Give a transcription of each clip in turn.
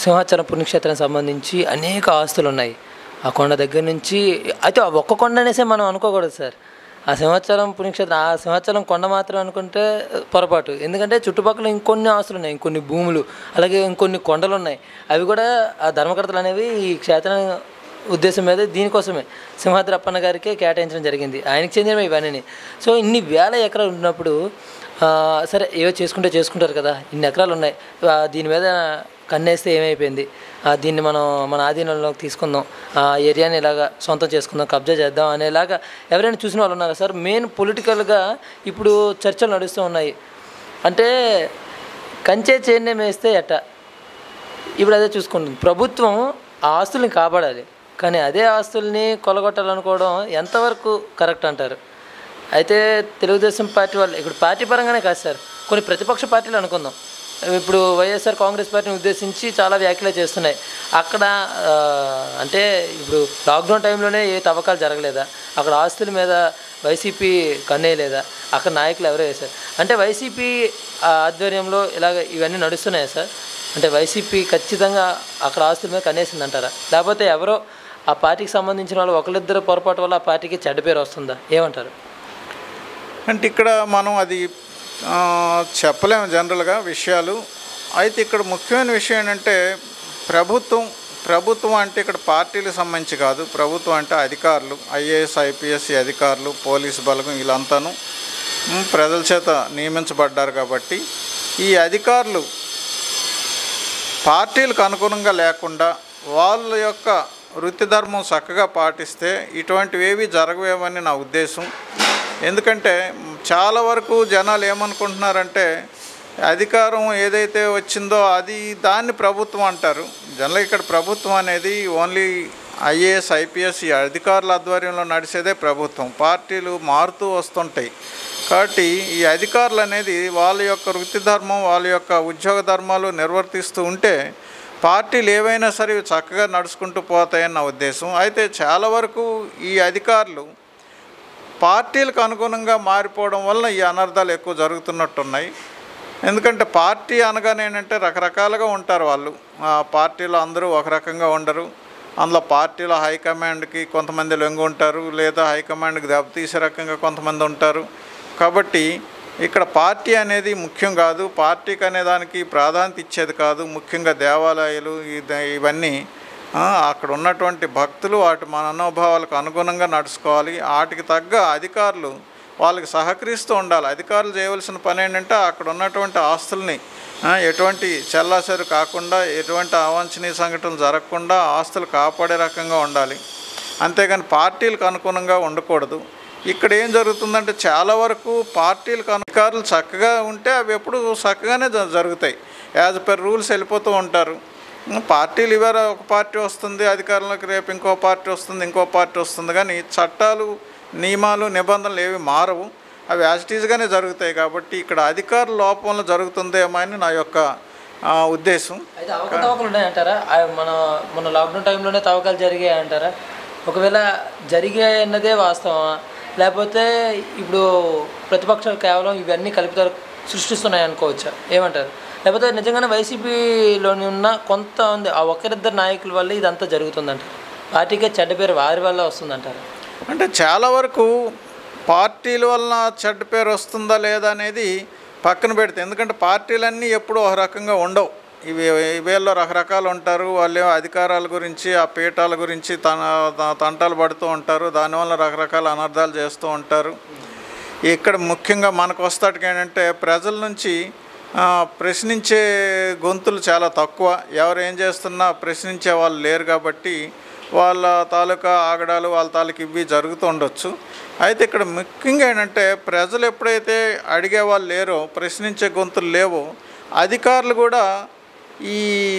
సింహాచలం పుణ్యక్షేత్రానికి సంబంధించి అనేక ఆస్తులు ఉన్నాయి ఆ కొండ దగ్గర నుంచి అయితే ఆ ఒక్క కొండ అనేసే మనం అనుకోకూడదు సార్ ఆ సింహాచలం పుణ్యక్షేత్రం ఆ సింహాచలం కొండ మాత్రం అనుకుంటే పొరపాటు ఎందుకంటే చుట్టుపక్కల ఇంకొన్ని ఆస్తులు ఉన్నాయి ఇంకొన్ని భూములు అలాగే ఇంకొన్ని కొండలు ఉన్నాయి అవి కూడా ఆ ధర్మకర్తలు అనేవి ఈ క్షేత్రం ఉద్దేశం మీద దీనికోసమే సింహాద్రి అప్పన్న గారికే కేటాయించడం జరిగింది ఆయనకి చెందినవి ఇవన్నీ సో ఇన్ని వేల ఎకరాలు ఉన్నప్పుడు ఆ, సరే ఏవో చేసుకుంటే చేసుకుంటారు కదా ఇన్ని ఎకరాలు ఉన్నాయి ఆ, దీని మీద కన్నేస్తే ఏమైపోయింది ఆ, దీన్ని మనం మన ఆధీనంలోకి తీసుకుందాం ఆ ఏరియాని ఇలాగా సొంతం చేసుకుందాం కబ్జా చేద్దాం అనేలాగా ఎవరైనా చూసిన వాళ్ళు ఉన్నారా సార్ మెయిన్ పొలిటికల్గా ఇప్పుడు చర్చలు నడుస్తూ ఉన్నాయి అంటే కంచే చేన్నే వేస్తే ఎట్ట ఇప్పుడు అదే చూసుకుంటుంది ప్రభుత్వం ఆ ఆస్తుల్ని కాపాడాలి కానీ అదే ఆస్తుల్ని కొలగొట్టాలనుకోవడం ఎంతవరకు కరెక్ట్ అంటారు అయితే తెలుగుదేశం పార్టీ వాళ్ళు ఇప్పుడు పార్టీ పరంగానే కాదు సార్ కొన్ని ప్రతిపక్ష పార్టీలు అనుకుందాం ఇప్పుడు వైఎస్ఆర్ కాంగ్రెస్ పార్టీని ఉద్దేశించి చాలా వ్యాఖ్యలు చేస్తున్నాయి అక్కడ ఆ, అంటే ఇప్పుడు లాక్డౌన్ టైంలోనే ఏ తవ్వకాలు జరగలేదా అక్కడ ఆస్తుల మీద వైసీపీ కన్నేయలేదా అక్కడ నాయకులు ఎవరో వేశారు అంటే వైసీపీ ఆధ్వర్యంలో ఇలాగ ఇవన్నీ నడుస్తున్నాయా సార్ అంటే వైసీపీ ఖచ్చితంగా అక్కడ ఆస్తుల మీద కన్నేసింది అంటారా లేకపోతే ఎవరో ఆ పార్టీకి సంబంధించిన వాళ్ళు ఒకరిద్దరు పొరపాటు వల్ల ఆ పార్టీకి చెడ్డ పేరు వస్తుందా ఏమంటారు అంటే ఇక్కడ మనం అది ఆ, చెప్పలేము జనరల్గా విషయాలు అయితే ఇక్కడ ముఖ్యమైన విషయం ఏంటంటే ప్రభుత్వం ప్రభుత్వం అంటే ఇక్కడ పార్టీలకు సంబంధించి కాదు ప్రభుత్వం అంటే అధికారులు ఐఏఎస్ ఐపీఎస్ అధికారులు పోలీసు బలగం వీళ్ళంతాను ఉమ్, ప్రజల చేత నియమించబడ్డారు కాబట్టి ఈ అధికారులు పార్టీలకు అనుగుణంగా లేకుండా వాళ్ళ యొక్క వృత్తి ధర్మం చక్కగా పాటిస్తే ఇటువంటివి ఏవి జరగవేమని నా ఉద్దేశం ఎందుకంటే చాలా వరకు జనాలు ఏమనుకుంటున్నారంటే అధికారం ఏదైతే వచ్చిందో అది దాన్ని ప్రభుత్వం అంటారు జనరల్ ఇక్కడ ప్రభుత్వం అనేది ఓన్లీ ఐఏఎస్ ఐపీఎస్ ఈ అధికారుల ఆధ్వర్యంలో నడిచేదే ప్రభుత్వం పార్టీలు మారుతూ వస్తుంటాయి కాబట్టి ఈ అధికారులు అనేది వాళ్ళ యొక్క వృత్తి ధర్మం వాళ్ళ యొక్క ఉద్యోగ ధర్మాలు నిర్వర్తిస్తూ ఉంటే పార్టీలు ఏవైనా సరే ఇవి చక్కగా నడుచుకుంటూ పోతాయని నా ఉద్దేశం అయితే చాలా వరకు ఈ అధికారులు పార్టీలకు అనుగుణంగా మారిపోవడం వలన ఈ అనర్థాలు ఎక్కువ జరుగుతున్నట్టున్నాయి ఎందుకంటే పార్టీ అనగానే ఏంటంటే రకరకాలుగా ఉంటారు వాళ్ళు ఆ పార్టీలో అందరూ ఒక రకంగా ఉండరు అందులో పార్టీలో హైకమాండ్కి కొంతమంది లొంగి ఉంటారు లేదా హైకమాండ్కి దెబ్బతీసే రకంగా కొంతమంది ఉంటారు కాబట్టి ఇక్కడ పార్టీ అనేది ముఖ్యం కాదు పార్టీకి అనే దానికి ప్రాధాన్యత ఇచ్చేది కాదు ముఖ్యంగా దేవాలయాలు ఇది- ఇవన్నీ ఆ, అక్కడ ఉన్నటువంటి భక్తులు వాటి మన మనోభావాలకు అనుగుణంగా నడుచుకోవాలి వాటికి తగ్గ అధికారులు వాళ్ళకి సహకరిస్తూ ఉండాలి అధికారులు చేయవలసిన పని ఏంటంటే అక్కడ ఉన్నటువంటి ఆస్తుల్ని ఆ, ఎటువంటి చెల్లాసరి కాకుండా ఎటువంటి అవాంఛనీయ సంఘటనలు జరగకుండా ఆస్తులు కాపాడే రకంగా ఉండాలి అంతేగాని పార్టీలకు అనుగుణంగా ఉండకూడదు ఇక్కడ ఏం జరుగుతుందంటే చాలా వరకు పార్టీలకు అధికారులు చక్కగా ఉంటే అవి ఎప్పుడు చక్కగానే జ- జరుగుతాయి యాజ్ పర్ రూల్స్ వెళ్ళిపోతూ ఉంటారు పార్టీలు ఇవాళ ఒక పార్టీ వస్తుంది అధికారంలోకి రేపు ఇంకో పార్టీ వస్తుంది ఇంకో పార్టీ వస్తుంది కానీ చట్టాలు నియమాలు నిబంధనలు ఏవి మారవు అవి యాజిటీజ్గానే జరుగుతాయి కాబట్టి ఇక్కడ అధికారుల లోపంలో జరుగుతుందేమో అని నా యొక్క ఆ, ఉద్దేశం అయితే అవకతవకలు ఉన్నాయంటారా ఆ మన మన లాక్డౌన్ టైంలోనే తవ్వకాలు జరిగాయి అంటారా ఒకవేళ జరిగాయి అన్నదే వాస్తవమా లేకపోతే ఇప్పుడు ప్రతిపక్షాలు కేవలం ఇవన్నీ కలుపుతారు సృష్టిస్తున్నాయి అనుకోవచ్చా ఏమంటారు లేకపోతే నిజంగానే వైసీపీలోని ఉన్న కొంతమంది ఆ ఒకరిద్దరు నాయకుల వల్ల ఇదంతా జరుగుతుందంట పార్టీకే చెడ్డ పేరు వారి వల్ల వస్తుందంటారు అంటే చాలా వరకు పార్టీల వలన చెడ్డ పేరు వస్తుందా లేదా అనేది పక్కన పెడితే ఎందుకంటే పార్టీలన్నీ ఎప్పుడూ ఒక రకంగా ఉండవు ఇవి వీళ్ళు రకరకాలు ఉంటారు వాళ్ళు అధికారాల గురించి ఆ పీఠాల గురించి తన త- తంటాలు పడుతూ ఉంటారు దానివల్ల రకరకాల అనర్థాలు చేస్తూ ఉంటారు ఇక్కడ ముఖ్యంగా మనకు వస్తాటికి ఏంటంటే ప్రజల నుంచి ఆ, ప్రశ్నించే గొంతులు చాలా తక్కువ ఎవరు ఏం చేస్తున్నా ప్రశ్నించే వాళ్ళు లేరు కాబట్టి వాళ్ళ తాలూకా ఆగడాలు వాళ్ళ తాలూకా ఇవి జరుగుతూ ఉండొచ్చు అయితే ఇక్కడ ముఖ్యంగా ఏంటంటే ప్రజలు ఎప్పుడైతే అడిగే వాళ్ళు లేరో ప్రశ్నించే గొంతులు లేవో అధికారులు కూడా ఈ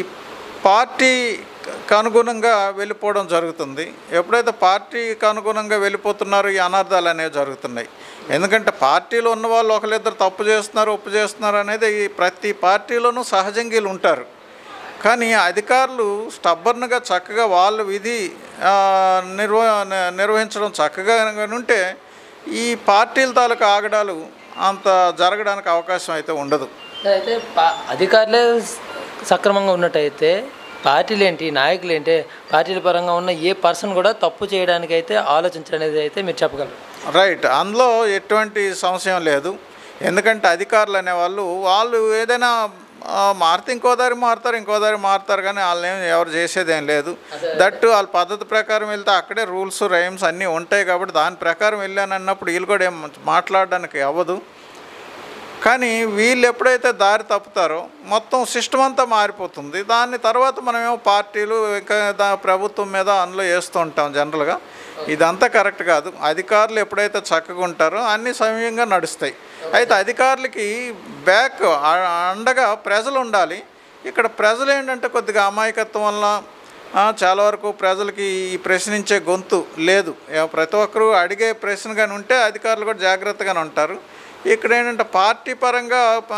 పార్టీకి అనుగుణంగా వెళ్ళిపోవడం జరుగుతుంది ఎప్పుడైతే పార్టీకి అనుగుణంగా వెళ్ళిపోతున్నారో ఈ అనర్థాలు అనేవి జరుగుతున్నాయి ఎందుకంటే పార్టీలో ఉన్న వాళ్ళు ఒకరిద్దరు తప్పు చేస్తున్నారు ఒప్పు చేస్తున్నారు అనేది ఈ ప్రతి పార్టీలోనూ సహజంగీలు ఉంటారు కానీ అధికారులు స్టబ్బర్న్గా చక్కగా వాళ్ళ విధి ఆ, నిర్వ నిర్వహించడం చక్కగా ఉంటే ఈ పార్టీల తాలూకా ఆగడాలు అంత జరగడానికి అవకాశం అయితే ఉండదు అయితే పా- అధికారులే సక్రమంగా ఉన్నట్టయితే పార్టీలు ఏంటి నాయకులు ఏంటి పార్టీల పరంగా ఉన్న ఏ పర్సన్ కూడా తప్పు చేయడానికి అయితే ఆలోచించనేది అయితే మీరు చెప్పగలరు రైట్ అందులో ఎటువంటి సంశయం లేదు ఎందుకంటే అధికారులు అనేవాళ్ళు వాళ్ళు ఏదైనా ఆ, మారితే ఇంకో దారి మారుతారు ఇంకో దారి మారుతారు కానీ వాళ్ళని ఎవరు చేసేది ఏం లేదు దట్టు వాళ్ళ పద్ధతి ప్రకారం వెళ్తే అక్కడే రూల్స్ రైమ్స్ అన్నీ ఉంటాయి కాబట్టి దాని ప్రకారం వెళ్ళాను అన్నప్పుడు వీళ్ళు కూడా ఏం మాట్లాడడానికి అవ్వదు కానీ వీళ్ళు ఎప్పుడైతే దారి తప్పుతారో మొత్తం సిస్టమ్ అంతా మారిపోతుంది దాని తర్వాత మనమేమో పార్టీలు ఇంకా దా ప్రభుత్వం మీద అందులో వేస్తూ ఉంటాం జనరల్గా ఇదంతా కరెక్ట్ కాదు అధికారులు ఎప్పుడైతే చక్కగా ఉంటారో అన్ని సమయంగా నడుస్తాయి అయితే అధికారులకి బ్యాక్ ఆ- అండగా ప్రజలు ఉండాలి ఇక్కడ ప్రజలు ఏంటంటే కొద్దిగా అమాయకత్వం వల్ల ఆ, చాలా వరకు ప్రజలకి ఈ ప్రశ్నించే గొంతు లేదు ఏ- ప్రతి ఒక్కరూ అడిగే ప్రశ్న కానీ ఉంటే అధికారులు కూడా జాగ్రత్తగానే ఉంటారు ఇక్కడ ఏంటంటే పార్టీ పరంగా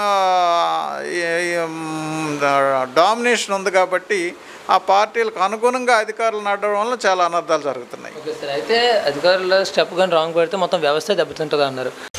డామినేషన్ ఉంది కాబట్టి ఆ పార్టీలకు అనుగుణంగా అధికారులు నడవడం వల్ల చాలా అనర్థాలు జరుగుతున్నాయి ఓకే సార్ అయితే అధికారుల స్టెప్ కానీ రాంగ్ పెడితే మొత్తం వ్యవస్థ దెబ్బతింటుంది అన్నారు